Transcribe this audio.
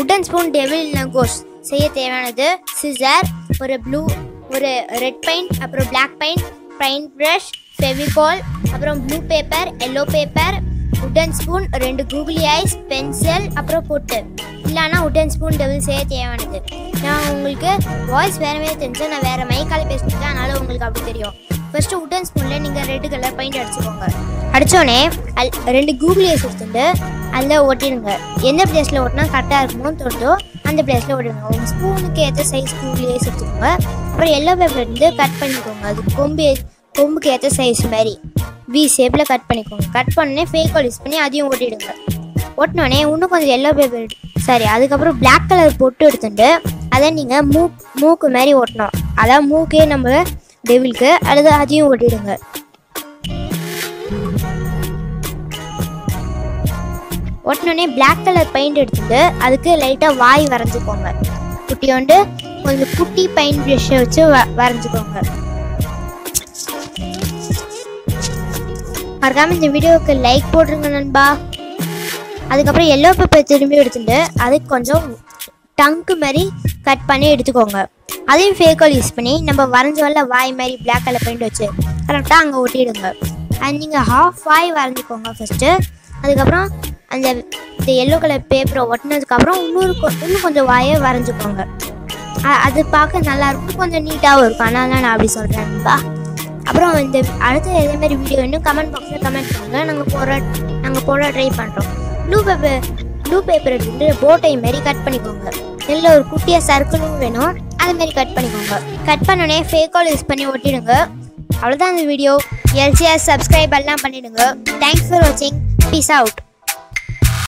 wooden spoon devil நகோஸ் செய்ய தேவையானது scissor ஒரு ப்ளூ ஒரு ரெட் பெயிண்ட் அப்புறம் black paint paint brush Fevicol அப்புறம் blue paper yellow paper wooden spoon ரெண்டு கூகுளி ஐஸ் பென்சில் அப்புறம் பொட்டு இல்லைன்னா உட்டன் ஸ்பூன் டெவில் செய்ய தேவையானது நான் உங்களுக்கு வாய்ஸ் வேறவே தெரிஞ்சு நான் வேறு மைக்கால பேசிட்டு அதனால உங்களுக்கு அப்படி தெரியும் ஃபர்ஸ்ட் உட்டன் ஸ்பூனில் நீங்கள் ரெட் கலர் பெயிண்ட் அடிச்சுக்கோங்க அடித்தோடனே அல் ரெண்டு கூகுளி ஐஸ் எடுத்துட்டு அதில் ஒட்டிடுங்க எந்த பிளேஸில் ஒட்டினா கரெக்டாக இருக்குமோ தோணுதோ அந்த பிளேஸில் ஒட்டிடுங்க உங்கள் ஸ்பூனுக்கு ஏற்ற சைஸ் கூகுளி ஐஸ் எடுத்துக்கோங்க அப்புறம் எல்லோ பேப்பர் இருந்து கட் பண்ணிக்கோங்க அது கொம்பு கொம்புக்கு ஏற்ற சைஸ் மாதிரி வி ஷேப்பில் கட் பண்ணிக்கோங்க கட் பண்ணே ஃபேக்கால் யூஸ் பண்ணி அதையும் ஒட்டிடுங்க ஒட்டினோடனே இன்னும் கொஞ்சம் எல்லோ பேப்பர் சரி அதுக்கப்புறம் Black கலர் பொட்டு எடுத்துட்டு அதை நீங்கள் மூக் மூக்கு மாதிரி ஒட்டணும் அதான் மூக்கே நம்ம டெவிலுக்கு அல்லது அதையும் ஒட்டிடுங்க ஒட்டினோடனே Black கலர் பெயிண்ட் எடுத்துட்டு அதுக்கு லைட்டாக வாய் வரைஞ்சிக்கோங்க குட்டியோண்டு கொஞ்சம் குட்டி பெயிண்ட் ப்ரஷ்ஷை வச்சு வ வரைஞ்சிக்கோங்க மறக்காம இந்த வீடியோவுக்கு லைக் போட்டுருங்க நண்பா அதுக்கப்புறம் எல்லோ பேப்பர் திரும்பி எடுத்துட்டு அதுக்கு கொஞ்சம் டங்க்கு மாதிரி கட் பண்ணி எடுத்துக்கோங்க அதையும் ஃபேக்கால் யூஸ் பண்ணி நம்ம வரைஞ்ச வரல வாய் மாதிரி Black கலர் பெயிண்ட் வச்சு கரெக்டாக அங்கே ஒட்டிடுங்க அண்ட் நீங்கள் ஹாஃப் வாய் வரைஞ்சிக்கோங்க ஃபஸ்ட்டு அதுக்கப்புறம் அந்த இந்த எல்லோ கலர் பேப்பரை ஒட்டினதுக்கப்புறம் இன்னொரு கொ- இன்னும் கொஞ்சம் வாயை வரைஞ்சிக்கோங்க அ- அது பார்க்க நல்லா இருக்கும் கொஞ்சம் நீட்டாகவும் இருக்கும் அதனால தான் நான் அப்படி சொல்கிறேன் நண்பா அப்புறம் இந்த அடுத்த இதே மாதிரி வீடியோ இன்னும் கமெண்ட் பாக்ஸில் கமெண்ட் பண்ணுங்கள் நாங்கள் போட நாங்கள் போட ட்ரை பண்ணுறோம் ப்ளூ பேப்பர் ப்ளூ பேப்பர் எடுத்துட்டு போட்டை மாதிரி கட் பண்ணிக்கோங்க இதில் ஒரு குட்டியாக சர்க்கிளும் வேணும் அது மாதிரி கட் பண்ணிக்கோங்க கட் பண்ணோடனே ஃபேக்கால் யூஸ் பண்ணி ஒட்டிடுங்க அவ்வளோதான் இந்த வீடியோ எல்சிஆர் சப்ஸ்கிரைப் எல்லாம் பண்ணிடுங்க தேங்க்ஸ் ஃபார் வாட்சிங் பீஸ் அவுட்